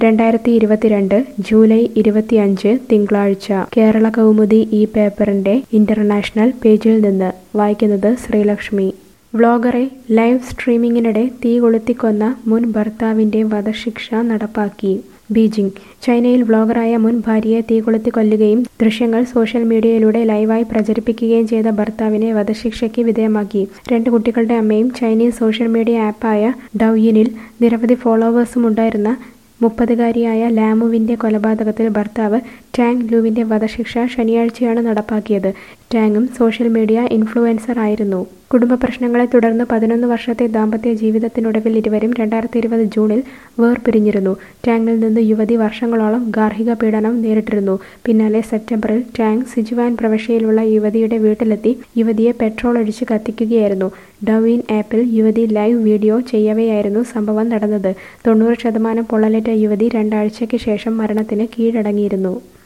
രണ്ടായിരത്തി ഇരുപത്തിരണ്ട് ജൂലൈ ഇരുപത്തിയഞ്ച് തിങ്കളാഴ്ച കേരള കൗമുദി ഈ പേപ്പറിന്റെ ഇന്റർനാഷണൽ പേജിൽ നിന്ന് വായിക്കുന്നത് ശ്രീലക്ഷ്മി വ്ളോഗറെ ലൈവ് സ്ട്രീമിംഗിനിടെ തീ കൊളുത്തിക്കൊന്ന മുൻ ഭർത്താവിന്റെ വധശിക്ഷ നടപ്പാക്കി ബീജിംഗ് ചൈനയിൽ വ്ളോഗറായ മുൻ ഭാര്യയെ തീ കൊളുത്തി കൊല്ലുകയും ദൃശ്യങ്ങൾ സോഷ്യൽ മീഡിയയിലൂടെ ലൈവായി പ്രചരിപ്പിക്കുകയും ചെയ്ത ഭർത്താവിനെ വധശിക്ഷയ്ക്ക് വിധേയമാക്കി രണ്ട് കുട്ടികളുടെ അമ്മയും ചൈനീസ് സോഷ്യൽ മീഡിയ ആപ്പായ ഡൗയിനിൽ നിരവധി ഫോളോവേഴ്സും ഉണ്ടായിരുന്ന മുപ്പതുകാരിയായ ലാമുവിന്റെ കൊലപാതകത്തിൽ ഭർത്താവ് ടാങ് ലുവിന്റെ വധശിക്ഷ ശനിയാഴ്ചയാണ് നടപ്പാക്കിയത് ടാങ്ങും സോഷ്യൽ മീഡിയ ഇൻഫ്ലുവൻസർ ആയിരുന്നു കുടുംബ പ്രശ്നങ്ങളെ തുടർന്ന് പതിനൊന്ന് വർഷത്തെ ദാമ്പത്യ ജീവിതത്തിനൊടുവിൽ ഇരുവരും രണ്ടായിരത്തി ഇരുപത് ജൂണിൽ വേർപിരിഞ്ഞിരുന്നു ടാങ്ങിൽ നിന്ന് യുവതി വർഷങ്ങളോളം ഗാർഹിക പീഡനം നേരിട്ടിരുന്നു പിന്നാലെ സെപ്റ്റംബറിൽ ടാങ് സിജുവാൻ പ്രവിശ്യയിലുള്ള യുവതിയുടെ വീട്ടിലെത്തി യുവതിയെ പെട്രോൾ ഒഴിച്ച് കത്തിക്കുകയായിരുന്നു ഡവീൻ ആപ്പിൽ യുവതി ലൈവ് വീഡിയോ ചെയ്യവെയായിരുന്നു സംഭവം നടന്നത് തൊണ്ണൂറ് ശതമാനം പൊള്ളലേറ്റ യുവതി രണ്ടാഴ്ചയ്ക്ക് ശേഷം മരണത്തിന് കീഴടങ്ങിയിരുന്നു